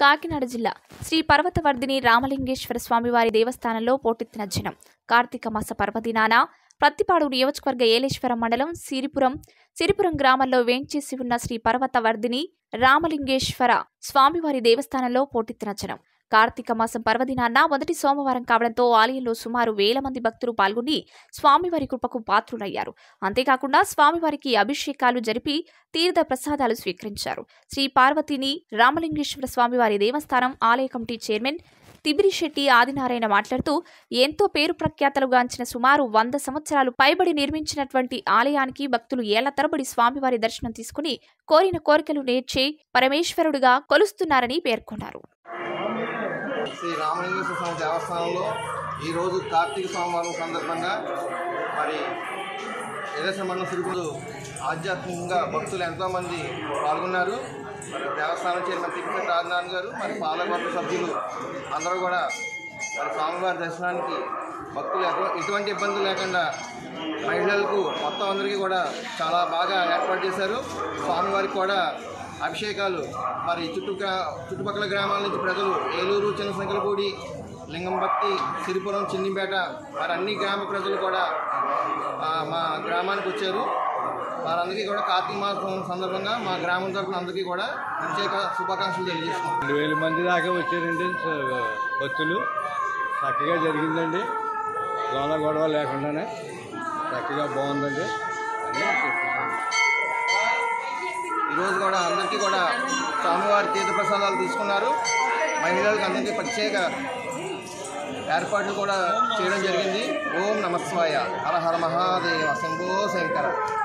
కాకినాడ జిల్లా శ్రీ పర్వతవర్ధిని రామలింగేశ్వర స్వామివారి దేవస్థానంలో పోటెత్తిన జనం కార్తీక మాస పర్వదినాన ప్రత్తిపాడు నియోజకవర్గ ఏలేశ్వరం మండలం సిరిపురం సిరిపురం గ్రామంలో వేంచేసి ఉన్న శ్రీ పర్వతవర్ధిని రామలింగేశ్వర స్వామివారి దేవస్థానంలో పోటెత్తిన జనం కార్తీక మాసం పర్వదినాన్న మొదటి సోమవారం కావడంతో ఆలయంలో సుమారు వేల మంది భక్తులు పాల్గొని స్వామివారి కృపకు పాత్రులయ్యారు అంతేకాకుండా స్వామివారికి అభిషేకాలు జరిపి తీర్థ ప్రసాదాలు స్వీకరించారు శ్రీ పార్వతిని రామలింగేశ్వర స్వామివారి దేవస్థానం ఆలయ కమిటీ చైర్మన్ తిబిరిశెట్టి ఆదినారాయణ మాట్లాడుతూ ఎంతో పేరు ప్రఖ్యాతలుగాంచిన సుమారు వంద సంవత్సరాలు పైబడి నిర్మించినటువంటి ఆలయానికి భక్తులు ఏళ్ల తరబడి స్వామివారి దర్శనం తీసుకుని కోరిన కోరికలు నేర్చే పరమేశ్వరుడుగా కొలుస్తున్నారని పేర్కొన్నారు శ్రీ రామలింగేశ్వర స్వామి దేవస్థానంలో ఈరోజు కార్తీక సోమవారం సందర్భంగా మరి ఏదైతే మండలం సిరుగుడు ఆధ్యాత్మికంగా భక్తులు ఎంతోమంది పాల్గొన్నారు మరి దేవస్థానం చైర్మన్ తిరుపతి రాజనారాయణ గారు మరి పాలకవర్గ సభ్యులు అందరూ కూడా మరి స్వామివారి దర్శనానికి భక్తులు ఎటు- ఎటువంటి ఇబ్బందులు లేకుండా మహిళలకు మొత్తం అందరికీ కూడా చాలా బాగా ఏర్పాటు చేశారు స్వామివారికి కూడా అభిషేకాలు మరి చుట్టూ చుట్టుపక్కల గ్రామాల నుంచి ప్రజలు ఏలూరు చిన్నసంకలపూడి లింగంబత్తి సిరిపురం చిన్నిపేట మరి అన్ని గ్రామ ప్రజలు కూడా ఆ, మా గ్రామానికి వచ్చారు వారందరికీ కూడా కార్తీక మాసం సందర్భంగా మా గ్రామం తరఫున అందరికీ కూడా ప్రత్యేక శుభాకాంక్షలు తెలియజేస్తున్నాం రెండు వేల మంది దాకా వచ్చారండి స- భక్తులు చక్కగా జరిగిందండి గోల గొడవ లేకుండానే చక్కగా బాగుందండి అని చెప్తున్నాను. ఈరోజు కూడా అందరికీ కూడా స్వామివారి తీర్థప్రసాదాలు తీసుకున్నారు మహిళలకు అందరికీ ప్రత్యేక ఏర్పాట్లు కూడా చేయడం జరిగింది ఓం నమస్వాయ హర హర మహాదేవ శంభో శంకర